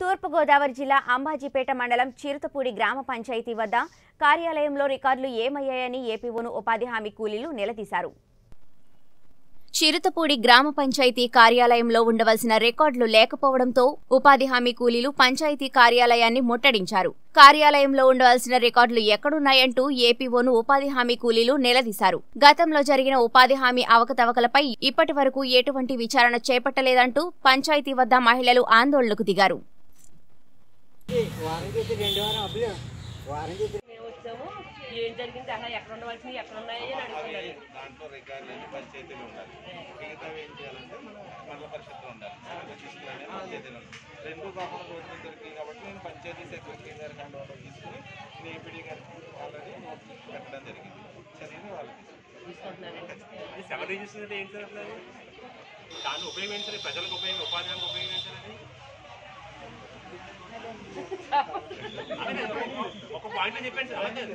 తూర్పుగోదావరి జిల్లా అంబాజీపేట మండలం చిరుతపూడి గ్రామ పంచాయతీ వద్ద కార్యాలయంలో రికార్డులు ఏమయ్యాయని ఏపీఓను ఉపాధి హామీ కూలీలు నిలదీశారు చిరుతపూడి గ్రామ పంచాయతీ కార్యాలయంలో ఉండవలసిన రికార్డులు లేకపోవడంతో ఉపాధి హామీ కూలీలు పంచాయతీ కార్యాలయాన్ని ముట్టడించారు కార్యాలయంలో ఉండవలసిన రికార్డులు ఎక్కడున్నాయంటూ ఏపీఓను ఉపాధి హామీ కూలీలు నిలదీశారు గతంలో జరిగిన ఉపాధి హామీ అవకతవకలపై ఇప్పటి వరకు ఎటువంటి విచారణ చేపట్టలేదంటూ పంచాయతీ వద్ద మహిళలు ఆందోళనకు దిగారు వారం చేసి రెండు వారం అప్పులు వారం చేసి మేము వచ్చాము ఏం జరిగింది అలా ఎక్కడ ఉండవలసినవి ఎక్కడ ఉన్నాయి అని అడుగుతున్నారు దాంట్లో రికార్డులు అన్ని పంచాయతీలు ఉండాలి మిగతావి ఏం చేయాలంటే మనం మండల పరిషత్లో ఉండాలి రిజిస్టర్ అనేది పంచాయతీలో ఉండాలి రెండు కాకుండా రోజులు దొరికింది కాబట్టి నేను పంచాయతీ సెక్రటరీ గారి కండవలో తీసుకుని నేను ఏపీడీ గారికి ఆల్రెడీ నోటీస్ పెట్టడం జరిగింది చదివి వాళ్ళకి తీసుకుంటున్నారండి ఇది సెవెన్ రిజిస్టర్ అంటే ఏంటి సార్ అసలు అది? దాన్ని ఉపయోగించాలి ప్రజలకు ఉపయోగం ఉపాధి హామీకి ఉపయోగించాలని అలాగే ఒక పాయింట్ చెప్పండి సార్ అలాగే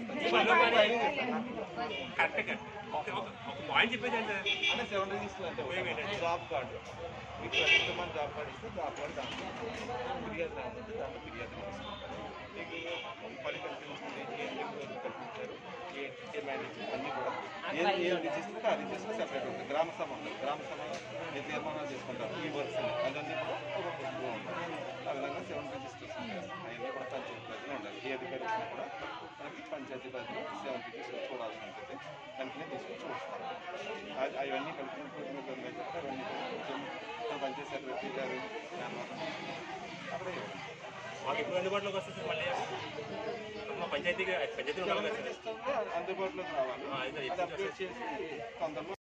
కరెక్ట్ కరెక్ట్ ఒక ఒక- ఒక పాయింట్ చెప్పేసి సార్ అంటే సెవెన్ రిజిస్టర్ అంటే ఉపయోగం ఏంటంటే? జాబ్ కార్డు మీకు ప్రస్తుతం మన జాబ్ కార్డు ఇస్తే జాబ్ కార్డు దాంట్లో ఫిర్యాదు రావాలంటే దాంట్లో ఫిర్యాదు తీసుకుంటారు మీకు పని కల్పించింది ఏ రోజు కల్పించారు ఏ ఏ మేనేజ్ అన్నీ కూడా ఏ ఏ రిజిస్టర్ ఆ రిజిస్టర్ సెపరేట్ ఉంటుంది గ్రామ సభ ఉంటుంది గ్రామ సభ ఏ తీర్మానాలు చేసుకుంటారు ఈ వర్క్స్ అదన్నీ కూడా ఒక బుక్లో ఉంటాయి ఆ విధంగా సెవెన్ రిజిస్టర్స్ ఉంటాయి అవన్నీ కూడా పంచాయతీ పరిధిలో ఉండాలి ఏ అధికారి వచ్చినా కూడా మనకి పంచాయతీ పరిధిలో సెవెన్ రిజిస్టర్ చూడాల్సి ఉంటుంది వెంటనే తీసుకొని చూస్తారు అది- అవన్నీ కలిపి ప్రతినిధుల దగ్గర అవన్నీ కొంచెం మన పంచాయతీ సెక్రటరీ గారు అక్కడ ఇవ్వండి. మాకు ఎప్పుడు అందుబాటులోకి వస్తుంది సార్ మళ్ళీ మా పంచాయతీకి పంచాయతీ ఉండాలి కదా సార్ అందుబాటులోకి రావాలి ఆ, అయితే అది అప్డేట్ చేసి తొందరలో